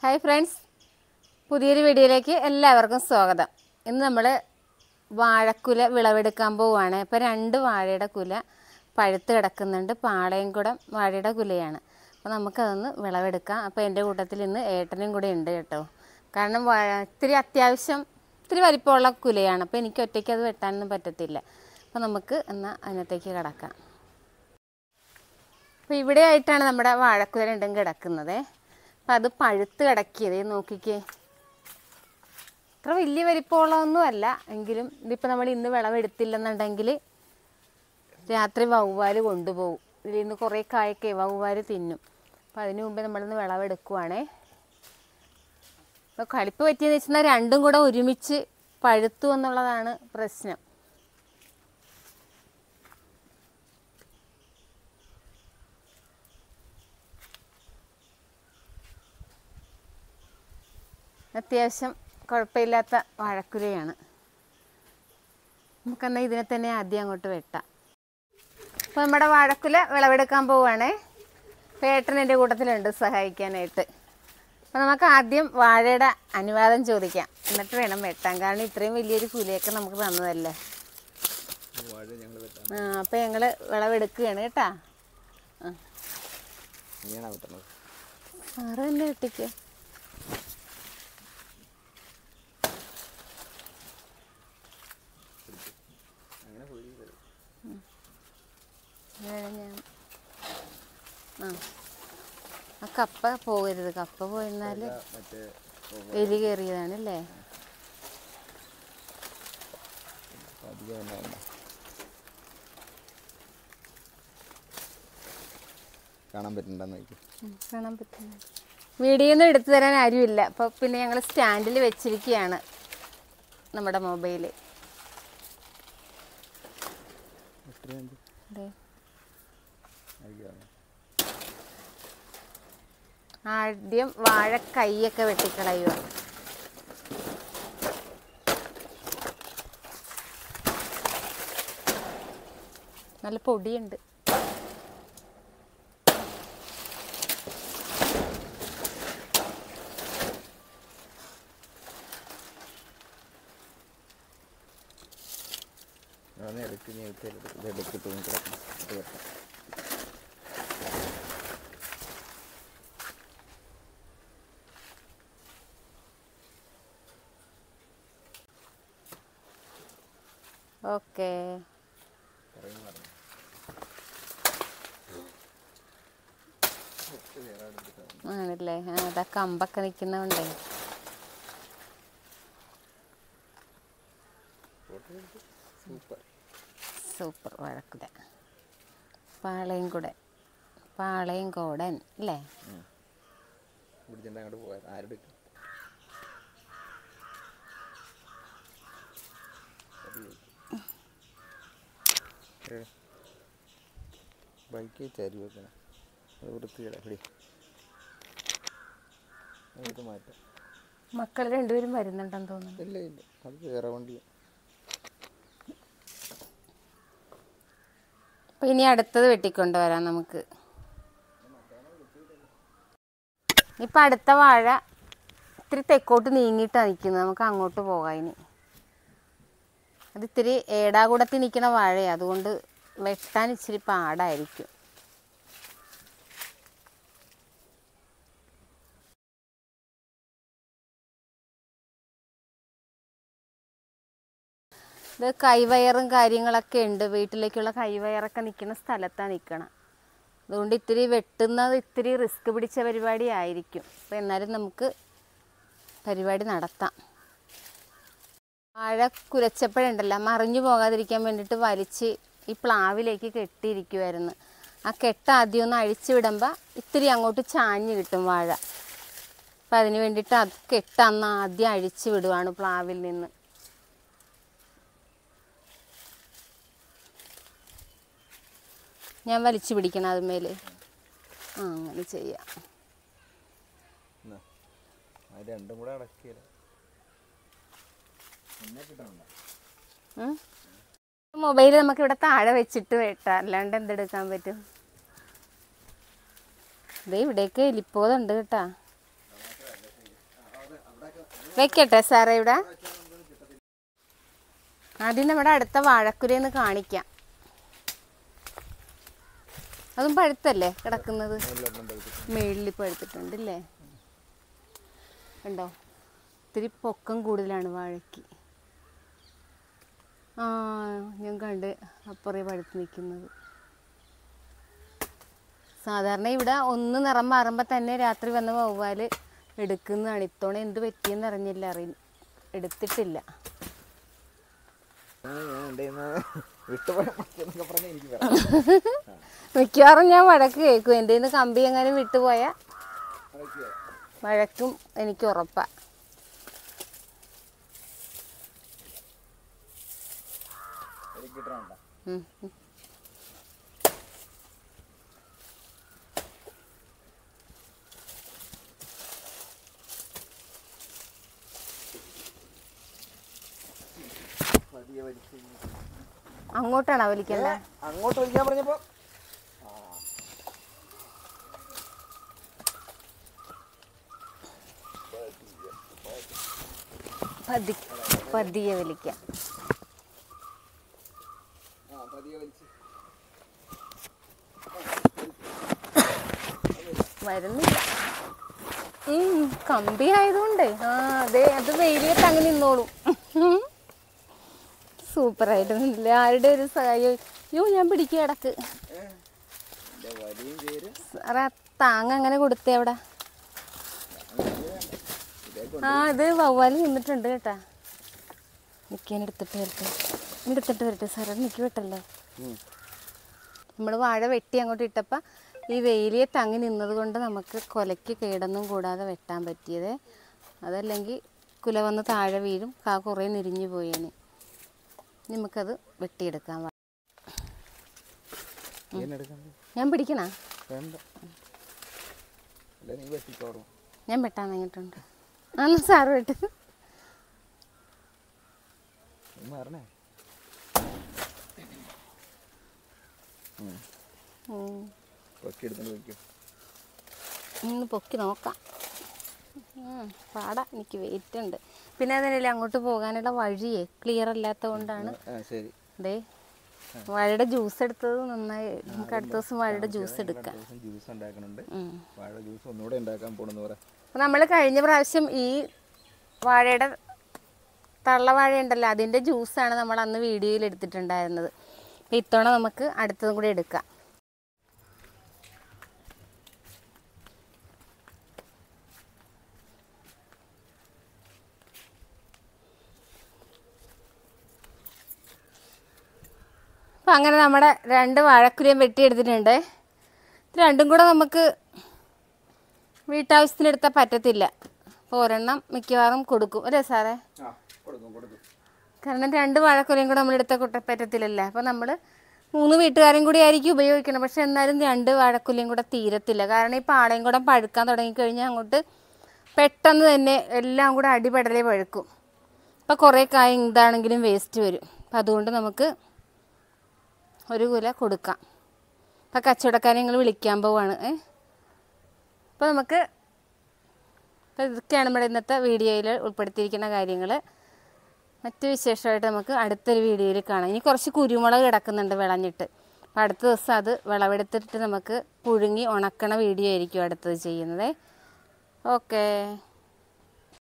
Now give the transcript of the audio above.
Hi friends പുതിയൊരു വീഡിയോയിലേക്ക് എല്ലാവർക്കും സ്വാഗതം ഇന്ന് നമ്മൾ വാഴക്കുല വിളവെടുക്കാൻ പോവുകയാണ് ഇപ്പോൾ രണ്ട് വാഴയുടെ കുല പഴുത്ത് കിടക്കുന്നുണ്ട് പാളയംകുടം വാഴയുടെ കുലയാണ് അപ്പോൾ നമുക്കതൊന്ന് വിളവെടുക്കാം അപ്പോൾ എൻ്റെ കൂട്ടത്തിൽ ഇന്ന് ഏട്ടനും കൂടെ ഉണ്ട് കേട്ടോ കാരണം വാഴ ഇത്തിരി അത്യാവശ്യം ഇത്തിരി വലിപ്പമുള്ള കുലയാണ് അപ്പോൾ എനിക്ക് ഒറ്റയ്ക്ക് അത് വെട്ടാനൊന്നും പറ്റത്തില്ല അപ്പോൾ നമുക്ക് എന്നാൽ അതിനകത്തേക്ക് കിടക്കാം അപ്പോൾ ഇവിടെ ആയിട്ടാണ് നമ്മുടെ വാഴക്കുല രണ്ടും കിടക്കുന്നത് അപ്പം അത് പഴുത്ത് കിടക്കിയത് നോക്കിക്കേ അത്ര വലിയ വലിപ്പമുള്ളതൊന്നും അല്ല എങ്കിലും ഇതിപ്പോൾ നമ്മൾ ഇന്ന് വിളവെടുത്തില്ലെന്നുണ്ടെങ്കിൽ രാത്രി വവ്വാല് കൊണ്ടുപോകും ഇതിൽ നിന്ന് കുറേ കായൊക്കെ വവ്വാല് തിന്നും അപ്പം അതിന് മുമ്പേ നമ്മളിന്ന് വിളവെടുക്കുവാണേ അപ്പോൾ കളിപ്പ് പറ്റിയെന്ന് വെച്ചാൽ രണ്ടും കൂടെ ഒരുമിച്ച് പഴുത്തു എന്നുള്ളതാണ് പ്രശ്നം അത്യാവശ്യം കുഴപ്പമില്ലാത്ത വാഴക്കുലയാണ് നമുക്കെന്നാൽ ഇതിനെ തന്നെ ആദ്യം അങ്ങോട്ട് വെട്ടാം അപ്പോൾ നമ്മുടെ വാഴക്കുല വിളവെടുക്കാൻ പോവുകയാണേ പേട്ടൻ എൻ്റെ കൂട്ടത്തിലുണ്ട് സഹായിക്കാനായിട്ട് അപ്പോൾ നമുക്ക് ആദ്യം വാഴയുടെ അനുവാദം ചോദിക്കാം എന്നിട്ട് വേണം വെട്ടാൻ കാരണം ഇത്രയും വലിയൊരു കുലയൊക്കെ നമുക്ക് തന്നതല്ലേ വാഴ ഞങ്ങൾ വെട്ടാം ആ അപ്പോൾ ഞങ്ങൾ വിളവെടുക്കുകയാണ് കേട്ടാ ആ ഇങ്ങനെയാണ് വെട്ടണത് സാറ് തന്നെ വെട്ടിക്കോ അങ്ങനെ പോയി തരും ഇതാണ് ഞാൻ ആ ആ കപ്പ പോകരുത് കപ്പ പോയിരുന്നാൽ മറ്റേ എലി കയറിയതാണ് അല്ലേ അധികം തന്നെ വേണ്ട കാണാൻ പറ്റുന്നുണ്ടെന്ന് നോക്കി ഉം, കാണാൻ പറ്റുന്നു വീഡിയോ ഒന്നും എടുത്തു തരാൻ ആരുമില്ല അപ്പോൾ പിന്നെ ഞങ്ങൾ സ്റ്റാൻഡിൽ വെച്ചിരിക്കുകയാണ് നമ്മുടെ മൊബൈൽ എത്രയാണ് അതെ ആയിരിക്കും ആദ്യം വാഴ കൈയൊക്കെ വെട്ടിക്കളയുക നല്ല പൊടിയുണ്ട് അതാണ് ഇടയ്ക്ക് നേരത്തെ ഇത് ഇടയ്ക്ക് തൂങ്ങി കിടക്കണം അത് വെട്ടാം ഓക്കേ പറയുന്നു പറഞ്ഞു വേറെ എടുത്തിട്ടാണ് ആണല്ലേ ആ അതാ കമ്പൊക്കെ നിൽക്കുന്നതുകൊണ്ടേ ഫോട്ടോ എടുത്ത് സൂപ്പർ സൂപ്പർ വഴക്കുത പാളയം കൂടെ പാളയം കോടൻ അല്ലേ പിടിച്ചിട്ട് അങ്ങോട്ട് പോയത് ആരുടെ ബൈക്ക് ചരി വെക്കണം അത് വൃത്തിയിട പിടി അത് മാറ്റാം മക്കൾ രണ്ടുപേരും വരുന്നുണ്ടെന്ന് തോന്നുന്നു ഇല്ല ഇല്ല അത് വേറെ വണ്ടി അപ്പോൾ ഇനി അടുത്തത് വെട്ടിക്കൊണ്ടുവരാം നമുക്ക് ഇപ്പം അടുത്ത വാഴ ഇത്തിരി തെക്കോട്ട് നീങ്ങിയിട്ടാണ് നിൽക്കുന്നത് നമുക്ക് അങ്ങോട്ട് പോകാം ഇനി അത് ഇത്തിരി ഏടാകൂടത്തിൽ നിൽക്കുന്ന വാഴയാണ് അതുകൊണ്ട് വെട്ടാൻ ഇച്ചിരി പാടായിരിക്കും ഇത് കൈവയറും കാര്യങ്ങളൊക്കെ ഉണ്ട് വീട്ടിലേക്കുള്ള കൈവയറൊക്കെ നിൽക്കുന്ന സ്ഥലത്താണ് നിൽക്കണം അതുകൊണ്ട് ഇത്തിരി വെട്ടുന്നത് ഇത്തിരി റിസ്ക് പിടിച്ച പരിപാടി ആയിരിക്കും അപ്പോൾ എന്നാലും നമുക്ക് പരിപാടി നടത്താം വാഴ കുലച്ചപ്പോഴുണ്ടല്ലോ മറിഞ്ഞു പോകാതിരിക്കാൻ വേണ്ടിയിട്ട് വലിച്ച് ഈ പ്ലാവിലേക്ക് കെട്ടിയിരിക്കുമായിരുന്നു ആ കെട്ട് ആദ്യം ഒന്ന് അഴിച്ചു വിടുമ്പോൾ ഇത്തിരി അങ്ങോട്ട് ചാഞ്ഞ് കിട്ടും വാഴ അപ്പം അതിന് വേണ്ടിയിട്ട് അത് കെട്ട് അന്ന് ആദ്യം അഴിച്ചു വിടുവാണ് പ്ലാവിൽ നിന്ന് ഞാൻ വലിച്ചു പിടിക്കണം അതുമേൽ ആ അങ്ങനെ ചെയ്യാം എന്നാ അത് രണ്ടും കൂടെ അടക്കിയല്ല എന്നെ കിട്ടണ്ട മൊബൈൽ നമുക്ക് ഇവിടെ താഴെ വെച്ചിട്ട് വെട്ടാം അല്ലാണ്ട് എന്തെടുക്കാൻ പറ്റും ദേ ഇവിടെയൊക്കെ എലിപ്പോതുണ്ട് കേട്ടാ വെക്കട്ടെ സാറേ ഇവിടെ ആദ്യം നമ്മുടെ അടുത്ത വാഴക്കുരയെന്ന് കാണിക്കാം അതും പഴുത്തല്ലേ കിടക്കുന്നത് മേളിൽ പഴുത്തിട്ടുണ്ട് അല്ലേ ഉണ്ടോ ഇത്തിരി പൊക്കം കൂടുതലാണ് വാഴയ്ക്ക് ആ ഞാൻ കണ്ട് അപ്പുറേ പഴുത്ത് നിൽക്കുന്നത് സാധാരണ ഇവിടെ ഒന്ന് നിറം മാറുമ്പോൾ തന്നെ രാത്രി വന്ന് വവ്വാല് എടുക്കുന്നതാണ് ഇത്തവണ എന്ത് പറ്റിയെന്ന് അറിഞ്ഞില്ല അറിയ എടുത്തിട്ടില്ല വിട്ടുപോയ എന്നൊക്കെ പറഞ്ഞാൽ എനിക്ക് വരാം മിക്കവാറും ഞാൻ വഴക്ക് കേൾക്കും എൻ്റെ നിന്ന് കമ്പി എങ്ങാനും വിട്ടുപോയാൽ വഴക്കും എനിക്ക് ഉറപ്പാ എനിക്ക് കിട്ടണണ്ട ഉം, ഉം. പതിയെ വലിച്ച് അങ്ങോട്ടാണോ വലിക്കണ്ടേ അങ്ങോട്ട് വലിക്കാൻ പറഞ്ഞപ്പോ പതി പതിയെ വലിക്കാം ആ പതിയെ വലിച്ച് വരുന്നില്ല ഉം, കമ്പി ആയതുകൊണ്ടേ ആ അതെ അത് വെയിലത്ത് അങ്ങ് നിന്നോളും സൂപ്പറായിട്ട് നിന്നില്ല ആരുടെ ഒരു സഹായം അയ്യോ ഞാൻ പിടിക്കുക ഇടക്ക് എൻ്റെ വലിയും ചേര് സാറേ ആ താങ്ങ് അങ്ങനെ കൊടുത്തേ അവിടെ ഇതേ ആ ഇത് വവ്വാല് നിന്നിട്ടുണ്ട് കേട്ടാ നിൽക്കാൻ എടുത്തിട്ട് വരട്ടെ എടുത്തിട്ട് വരട്ടെ സാറേ നിൽക്കി വിട്ടല്ലേ ഉം. നമ്മൾ വാഴ വെട്ടി അങ്ങോട്ട് ഇട്ടപ്പോൾ ഈ വെയിലിയെ തങ്ങി നിന്നത് കൊണ്ട് നമുക്ക് കൊലയ്ക്ക് കേടൊന്നും കൂടാതെ വെട്ടാൻ പറ്റിയത് അതല്ലെങ്കിൽ കുല വന്ന് താഴെ വീഴും കാ കുറേ നിരിഞ്ഞു പോയേനെ നമുക്കത് വെട്ടിയെടുക്കാൻ വാ- ഇതിനെടുക്കാൻ ഞാൻ പിടിക്കണ വേണ്ട അല്ല നീ വെട്ടിക്കോടും ഞാൻ വെട്ടാൻ കഴിഞ്ഞിട്ടുണ്ട് അന്ന് സാറ് വെട്ട് നീ മാറണേ ഉം. ഒക്കെ എടുത്തോണ്ട് വയ്ക്കും ഒന്ന് പൊക്കി നോക്കാം ഉം, പാടാ എനിക്ക് വെയിറ്റ് ഉണ്ട് പിന്നെ അതിനല്ലേ അങ്ങോട്ട് പോകാനുള്ള വഴിയേ ക്ലിയർ അല്ലാത്തത് കൊണ്ടാണ് ആ ശരി അതെ വാഴയുടെ ജ്യൂസ് എടുത്തത് നന്നായി നമുക്ക് അടുത്ത ദിവസം വാഴയുടെ ജ്യൂസ് എടുക്കാം ദിവസം ജ്യൂസ് ഉണ്ടാക്കുന്നുണ്ട് ഉം. വാഴ ജ്യൂസ് ഒന്നുകൂടെ ഉണ്ടാക്കാൻ പോണെന്ന് പറ അപ്പോൾ നമ്മൾ കഴിഞ്ഞ പ്രാവശ്യം ഈ വാഴയുടെ തള്ളവാഴ ഉണ്ടല്ലോ അതിൻ്റെ ജ്യൂസാണ് നമ്മൾ അന്ന് വീഡിയോയിൽ എടുത്തിട്ടുണ്ടായിരുന്നത് അപ്പോൾ ഇത്തവണ നമുക്ക് അടുത്തതും കൂടി എടുക്കാം അപ്പം അങ്ങനെ നമ്മുടെ രണ്ട് വാഴക്കുലയും വെട്ടിയെടുത്തിട്ടുണ്ട് ഇത് രണ്ടും കൂടെ നമുക്ക് വീട്ടാവശ്യത്തിന് എടുത്താൽ പറ്റത്തില്ല അപ്പോൾ ഒരെണ്ണം മിക്കവാറും കൊടുക്കും അല്ലേ സാറേ ആ കൊടുക്കും കൊടുക്കും കാരണം രണ്ട് വാഴക്കുലയും കൂടെ നമ്മൾ എടുത്ത കുട്ട പറ്റത്തില്ലല്ലേ അപ്പോൾ നമ്മൾ മൂന്ന് വീട്ടുകാരും കൂടി ആയിരിക്കും ഉപയോഗിക്കണം പക്ഷെ എന്നാലും രണ്ട് വാഴക്കുലയും കൂടെ തീരത്തില്ല കാരണം ഈ പാളയും കൂടെ പഴുക്കാൻ തുടങ്ങിക്കഴിഞ്ഞാൽ അങ്ങോട്ട് പെട്ടെന്ന് തന്നെ എല്ലാം കൂടെ അടിപടലേ പഴുക്കും അപ്പോൾ കുറേ കായ ഇതാണെങ്കിലും വേസ്റ്റ് വരും അപ്പം അതുകൊണ്ട് നമുക്ക് ഒരു കുല കൊടുക്കാം അപ്പം കച്ചവടക്കാരെ നിങ്ങൾ വിളിക്കാൻ പോവാണ് ഏ അപ്പോൾ നമുക്ക് അപ്പോൾ ഇതൊക്കെയാണ് നമ്മുടെ ഇന്നത്തെ വീഡിയോയിൽ ഉൾപ്പെടുത്തിയിരിക്കുന്ന കാര്യങ്ങൾ മറ്റു വിശേഷമായിട്ട് നമുക്ക് അടുത്തൊരു വീഡിയോയിൽ കാണാം ഇനി കുറച്ച് കുരുമുളക് കിടക്കുന്നുണ്ട് വിളഞ്ഞിട്ട് അപ്പോൾ അടുത്ത ദിവസം അത് വിളവെടുത്തിട്ട് നമുക്ക് പുഴുങ്ങി ഉണക്കണ വീഡിയോ ആയിരിക്കും അടുത്തത് ചെയ്യുന്നത് ഓക്കേ